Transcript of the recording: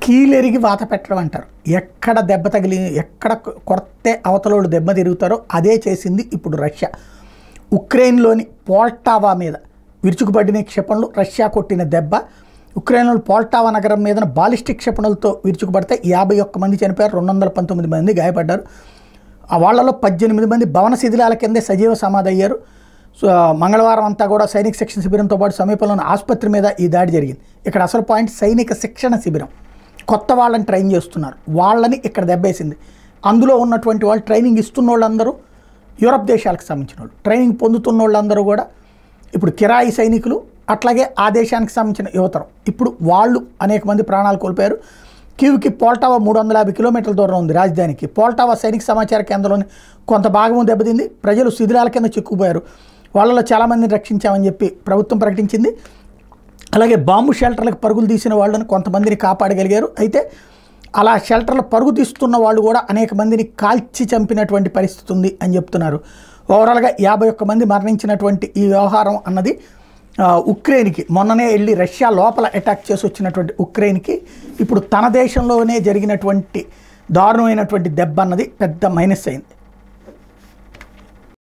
కీలెరిగి వాత పెట్టడం అంటారు ఎక్కడ దెబ్బ తగిలి ఎక్కడ కొడితే అవతలోళ్ళు దెబ్బ తిరుగుతారో అదే చేసింది ఇప్పుడు రష్యా ఉక్రెయిన్లోని పోల్టావా మీద విరుచుకుపడిన క్షిపణులు రష్యా కొట్టిన దెబ్బ ఉక్రెయిన్లోని పోల్టావా నగరం మీద బాలిస్టిక్ క్షిపణులతో విరుచుకుపడితే యాభై ఒక్క మంది చనిపోయారు రెండు వందల పంతొమ్మిది మంది గాయపడ్డారు ఆ వాళ్ళలో పద్దెనిమిది మంది భవన శిథిలాల కిందే సజీవ సమాధి అయ్యారు సో మంగళవారం అంతా కూడా సైనిక శిక్షణ శిబిరంతో పాటు సమీపంలోని ఆసుపత్రి మీద ఈ దాడి జరిగింది ఇక్కడ అసలు పాయింట్ సైనిక శిక్షణ శిబిరం కొత్త వాళ్ళని ట్రైన్ చేస్తున్నారు వాళ్ళని ఇక్కడ దెబ్బేసింది అందులో ఉన్నటువంటి వాళ్ళు ట్రైనింగ్ ఇస్తున్న వాళ్ళందరూ యూరప్ దేశాలకు సంబంధించిన వాళ్ళు ట్రైనింగ్ పొందుతున్న వాళ్ళందరూ కూడా ఇప్పుడు కిరాయి సైనికులు అట్లాగే ఆ దేశానికి సంబంధించిన యువతరం ఇప్పుడు వాళ్ళు అనేక మంది ప్రాణాలు కోల్పోయారు కీవ్కి పోల్టావా మూడు వందల యాభై కిలోమీటర్ల దూరం ఉంది రాజధానికి పోల్టావా సైనిక సమాచార కేంద్రంలోని కొంత భాగం దెబ్బతింది ప్రజలు శిథిలాల కింద చిక్కుపోయారు వాళ్ళలో చాలామందిని రక్షించామని చెప్పి ప్రభుత్వం ప్రకటించింది అలాగే బాంబు షెల్టర్లకు పరుగులు తీసిన వాళ్ళని కొంతమందిని కాపాడగలిగారు అయితే అలా షెల్టర్లు పరుగు తీస్తున్న వాళ్ళు కూడా అనేక మందిని కాల్చి చంపినటువంటి పరిస్థితి ఉంది అని చెప్తున్నారు ఓవరాల్గా యాభై ఒక్క మంది మరణించినటువంటి ఈ వ్యవహారం అన్నది ఆ, ఉక్రెయిన్కి మొన్ననే వెళ్ళి రష్యా లోపల అటాక్ చేసి వచ్చినటువంటి ఉక్రెయిన్కి ఇప్పుడు తన దేశంలోనే జరిగినటువంటి దారుణమైనటువంటి దెబ్బ అన్నది పెద్ద మైనస్ అయింది